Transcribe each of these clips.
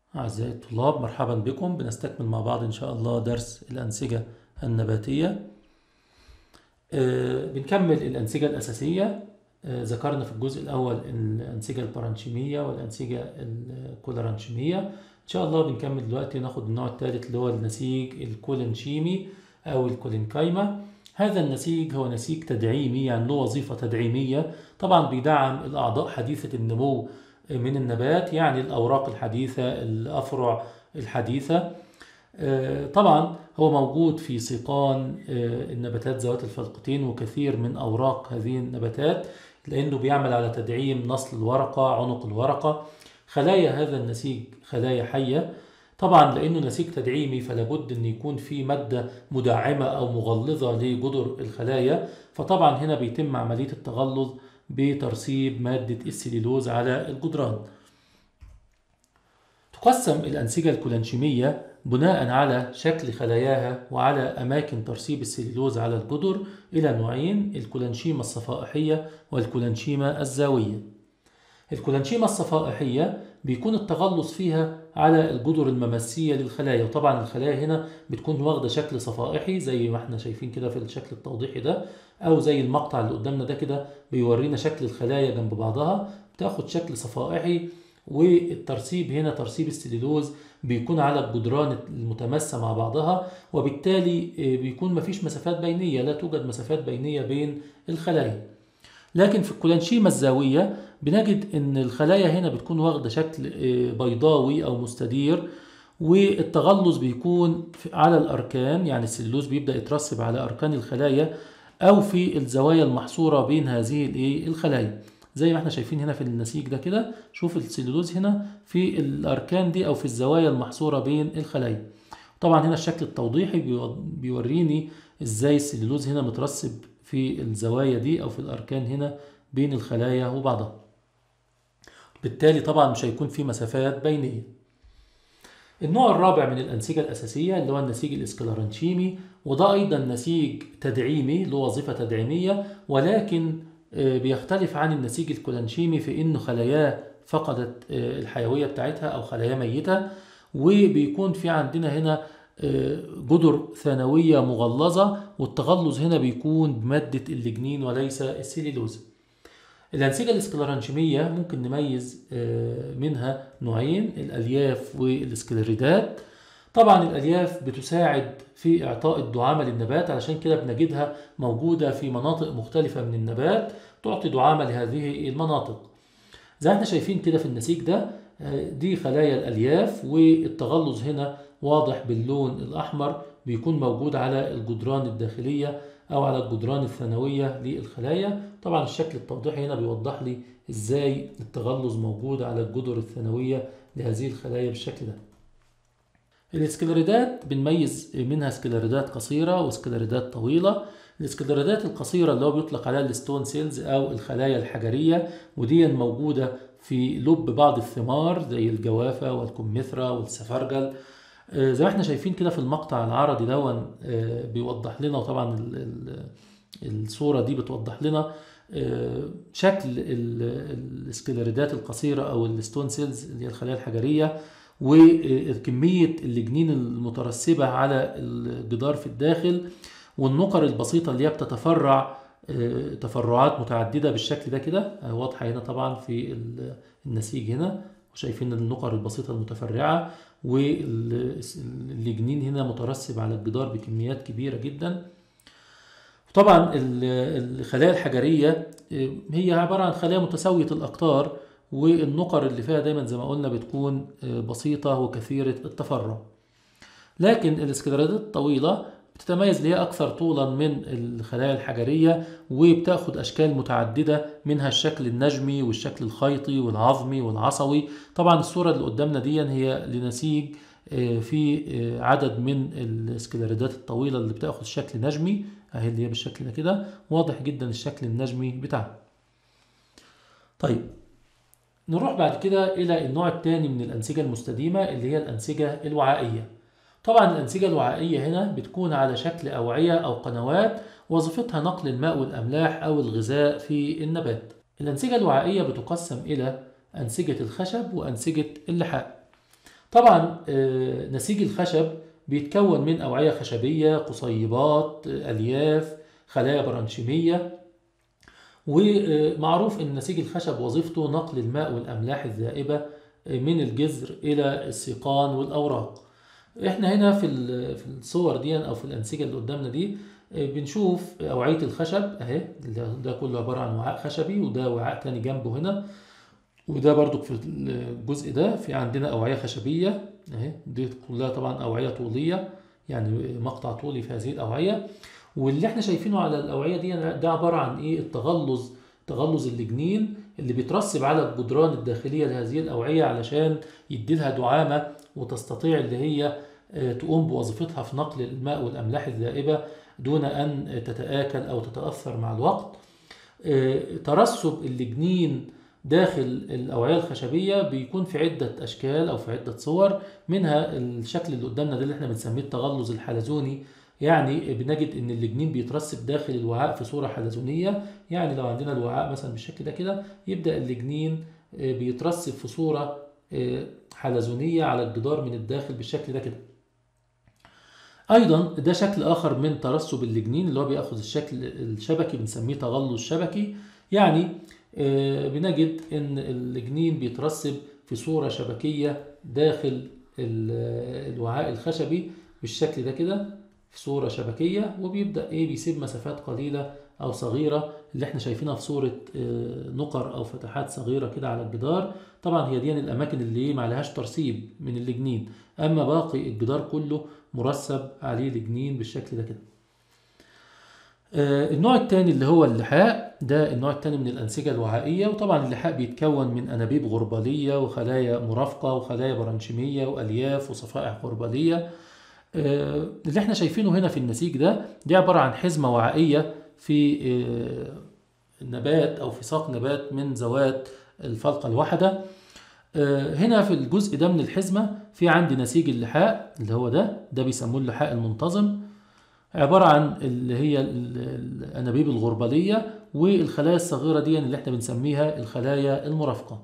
أعزائي الطلاب مرحبا بكم بنستكمل مع بعض إن شاء الله درس الأنسجة النباتية آه، بنكمل الأنسجة الأساسية آه، ذكرنا في الجزء الأول الأنسجة البرانشيمية والأنسجة الكولارانشيمية إن شاء الله بنكمل دلوقتي ناخد النوع الثالث اللي هو النسيج الكولينشيمي أو الكولينكايما هذا النسيج هو نسيج تدعيمي يعني له وظيفة تدعيمية طبعا بيدعم الأعضاء حديثة النمو من النبات يعني الأوراق الحديثة الأفرع الحديثة آه، طبعا هو موجود في سيقان آه، النباتات ذوات الفلقتين وكثير من أوراق هذه النباتات لأنه بيعمل على تدعيم نصل الورقة عنق الورقة خلايا هذا النسيج خلايا حية طبعا لأنه نسيج تدعيمي فلابد أن يكون في مادة مدعمة أو مغلظة لجدر الخلايا فطبعا هنا بيتم عملية التغلظ بترسيب مادة السليلوز على الجدران تقسم الأنسجة الكولانشيمية بناء على شكل خلاياها وعلى أماكن ترسيب السليلوز على الجدر إلى نوعين الكولانشيمة الصفائحية والكولانشيمة الزاوية الكولانشيمة الصفائحية بيكون التغلظ فيها على الجدر المماسية للخلايا وطبعا الخلايا هنا بتكون واخدة شكل صفائحي زي ما احنا شايفين كده في الشكل التوضيحي ده أو زي المقطع اللي قدامنا ده كده بيورينا شكل الخلايا جنب بعضها بتاخد شكل صفائحي والترسيب هنا ترسيب السليلوز بيكون على الجدران المتماسة مع بعضها وبالتالي بيكون مفيش مسافات بينية لا توجد مسافات بينية بين الخلايا لكن في الكولانشيمة الزاوية بنجد ان الخلايا هنا بتكون واخدة شكل بيضاوي او مستدير والتغلظ بيكون على الاركان يعني السلوز بيبدأ يترسب على اركان الخلايا او في الزوايا المحصورة بين هذه الايه الخلايا زي ما احنا شايفين هنا في النسيج ده كده شوف السلولوز هنا في الاركان دي او في الزوايا المحصورة بين الخلايا طبعا هنا الشكل التوضيحي بيوريني ازاي السلولوز هنا مترسب في الزوايا دي او في الاركان هنا بين الخلايا وبعضها بالتالي طبعا مش هيكون في مسافات بينيه النوع الرابع من الأنسجة الأساسية اللي هو النسيج الإسكلارنشيمي وده أيضا نسيج تدعيمي له وظيفة تدعيمية ولكن بيختلف عن النسيج الكولانشيمي في إنه خلاياه فقدت الحيوية بتاعتها أو خلايا ميتة وبيكون في عندنا هنا جدر ثانوية مغلظة والتغلظ هنا بيكون بمادة الليجنين وليس السليلوز الأنسجة الاسكلرانشيمية ممكن نميز منها نوعين الألياف والسكليريدات طبعا الألياف بتساعد في إعطاء الدعامة للنبات علشان كده بنجدها موجودة في مناطق مختلفة من النبات تعطي دعامة لهذه المناطق زي احنا شايفين كده في النسيج ده دي خلايا الألياف والتغلظ هنا واضح باللون الأحمر بيكون موجود على الجدران الداخلية أو على الجدران الثانوية للخلايا طبعا الشكل التوضيحي هنا بيوضح لي إزاي التغلظ موجود على الجدر الثانوية لهذه الخلايا بالشكل ده الاسكليريدات بنميز منها سكليريدات قصيرة وسكليريدات طويلة الاسكليريدات القصيرة اللي هو بيطلق عليها الستون سيلز أو الخلايا الحجرية ودي موجودة في لب بعض الثمار زي الجوافة والكمثرى والسفرجل زي ما احنا شايفين كده في المقطع العرضي دون بيوضح لنا وطبعا الصورة دي بتوضح لنا شكل السكليريدات القصيرة أو الستون سيلز اللي هي الخلايا الحجرية وكمية اللجنين المترسبة على الجدار في الداخل والنقر البسيطة اللي هي بتتفرع تفرعات متعددة بالشكل ده كده واضحة هنا طبعا في النسيج هنا وشايفين النقر البسيطة المتفرعة واللجنين هنا مترسب على الجدار بكميات كبيرة جدا طبعا الخلايا الحجرية هي عبارة عن خلايا متساوية الأقطار والنقر اللي فيها دايما زي ما قلنا بتكون بسيطة وكثيرة التفرع لكن الاسكليرات الطويلة بتتميز اللي هي أكثر طولا من الخلايا الحجرية وبتاخد أشكال متعددة منها الشكل النجمي والشكل الخيطي والعظمي والعصوي طبعا الصورة اللي قدامنا دي هي لنسيج في عدد من السكليريدات الطويلة اللي بتاخد شكل نجمي اهي اللي هي بالشكل ده كده واضح جدا الشكل النجمي بتاعها طيب نروح بعد كده إلى النوع الثاني من الأنسجة المستديمة اللي هي الأنسجة الوعائية طبعا الأنسجة الوعائية هنا بتكون على شكل أوعية أو قنوات وظيفتها نقل الماء والأملاح أو الغذاء في النبات الأنسجة الوعائية بتقسم إلى أنسجة الخشب وأنسجة اللحاء طبعا آه، نسيج الخشب بيتكون من أوعية خشبية قصيبات آه، ألياف خلايا برانشيمية ومعروف ان نسيج الخشب وظيفته نقل الماء والاملاح الذائبه من الجذر الى السيقان والاوراق احنا هنا في ال- في الصور دي او في الانسجه اللي قدامنا دي بنشوف اوعيه الخشب اهي ده- ده كله عباره عن وعاء خشبي وده وعاء تاني جنبه هنا وده برضو في الجزء ده في عندنا اوعيه خشبيه اهي دي كلها طبعا اوعيه طوليه يعني مقطع طولي في هذه الاوعيه واللي احنا شايفينه على الاوعيه دي ده عباره عن ايه التغلظ تغلظ اللجنين اللي بيترسب على الجدران الداخليه لهذه الاوعيه علشان يديلها دعامه وتستطيع اللي هي آه، تقوم بوظيفتها في نقل الماء والاملاح الذائبه دون ان تتاكل او تتاثر مع الوقت آه، ترسب اللجنين داخل الأوعية الخشبية بيكون في عدة أشكال أو في عدة صور منها الشكل اللي قدامنا ده اللي احنا بنسميه التغلظ الحلزوني يعني بنجد ان اللجنين بيترسب داخل الوعاء في صورة حلزونية يعني لو عندنا الوعاء مثلا بالشكل ده كده يبدأ اللجنين آه، بيترسب في صورة آه، حلزونية على الجدار من الداخل بالشكل ده كده ايضا ده شكل اخر من ترسب اللجنين اللي هو بياخذ الشكل الشبكي بنسميه تغلظ شبكي يعني آه، بنجد ان اللجنين بيترسب في صورة شبكية داخل ال- الوعاء الخشبي بالشكل ده كده في صورة شبكية وبيبدأ ايه بيسيب مسافات قليلة او صغيرة اللي احنا شايفينها في صورة آه، نقر او فتحات صغيرة كده على الجدار طبعا هي دي الاماكن اللي ما عليهاش ترسيب من اللجنين اما باقي الجدار كله مرسب عليه لجنين بالشكل ده كده آه، النوع الثاني اللي هو اللحاء ده النوع الثاني من الأنسجة الوعائية وطبعا اللحاء بيتكون من أنابيب غربالية وخلايا مرافقة وخلايا برانشيمية وألياف وصفائح غربالية آه، اللي احنا شايفينه هنا في النسيج ده دي عبارة عن حزمة وعائية في آه، النبات أو في ساق نبات من ذوات الفلقة الواحدة آه، هنا في الجزء ده من الحزمة في عندي نسيج اللحاء اللي هو ده ده بيسموه اللحاء المنتظم عبارة عن اللي هي ال- الأنابيب الغربالية والخلايا الصغيرة دي اللي احنا بنسميها الخلايا المرافقة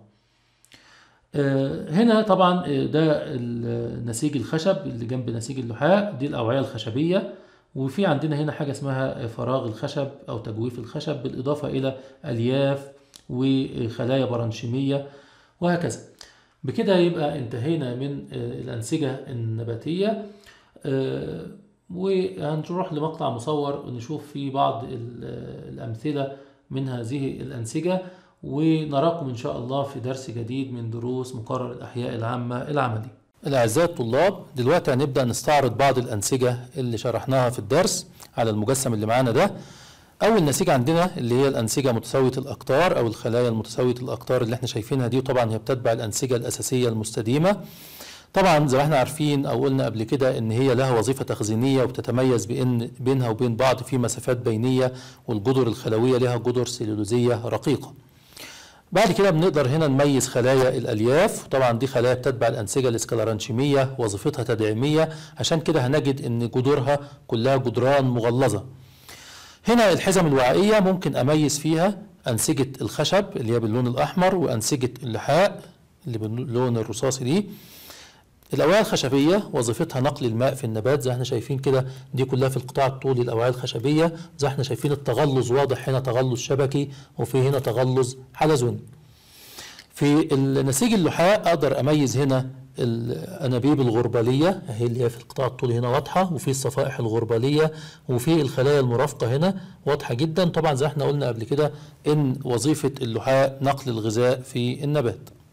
آه، هنا طبعا آه، ده ال- نسيج الخشب اللي جنب نسيج اللحاء دي الأوعية الخشبية وفي عندنا هنا حاجة اسمها فراغ الخشب أو تجويف الخشب بالإضافة إلى ألياف وخلايا برانشيمية وهكذا بكده يبقى انتهينا من آه، الأنسجة النباتية آه، وهنروح لمقطع مصور نشوف فيه بعض ال- الأمثلة من هذه الأنسجة ونراكم إن شاء الله في درس جديد من دروس مقرر الأحياء العامة العملي الأعزاء الطلاب دلوقتي هنبدأ نستعرض بعض الأنسجة اللي شرحناها في الدرس على المجسم اللي معانا ده أول نسيجة عندنا اللي هي الأنسجة متساوية الأقطار أو الخلايا المتساوية الأقطار اللي احنا شايفينها دي وطبعا هي بتتبع الأنسجة الأساسية المستديمة طبعا زي ما احنا عارفين او قلنا قبل كده ان هي لها وظيفه تخزينيه وبتتميز بان بينها وبين بعض في مسافات بينيه والجدر الخلويه لها جدر سيلولوزيه رقيقه. بعد كده بنقدر هنا نميز خلايا الالياف طبعا دي خلايا بتتبع الانسجه الاسكلرانشيميه وظيفتها تدعيميه عشان كده هنجد ان جذورها كلها جدران مغلظه. هنا الحزم الوعائيه ممكن اميز فيها انسجه الخشب اللي هي باللون الاحمر وانسجه اللحاء اللي باللون الرصاصي دي الأوعية الخشبية وظيفتها نقل الماء في النبات زي احنا شايفين كده دي كلها في القطاع الطولي الأوعية الخشبية زي احنا شايفين التغلظ واضح هنا تغلظ شبكي وفي هنا تغلظ حلزوني في النسيج اللحاء أقدر أميز هنا الأنابيب الغربالية أهي اللي هي في القطاع الطولي هنا واضحة وفي الصفائح الغربالية وفي الخلايا المرافقة هنا واضحة جدا طبعا زي احنا قلنا قبل كده إن وظيفة اللحاء نقل الغذاء في النبات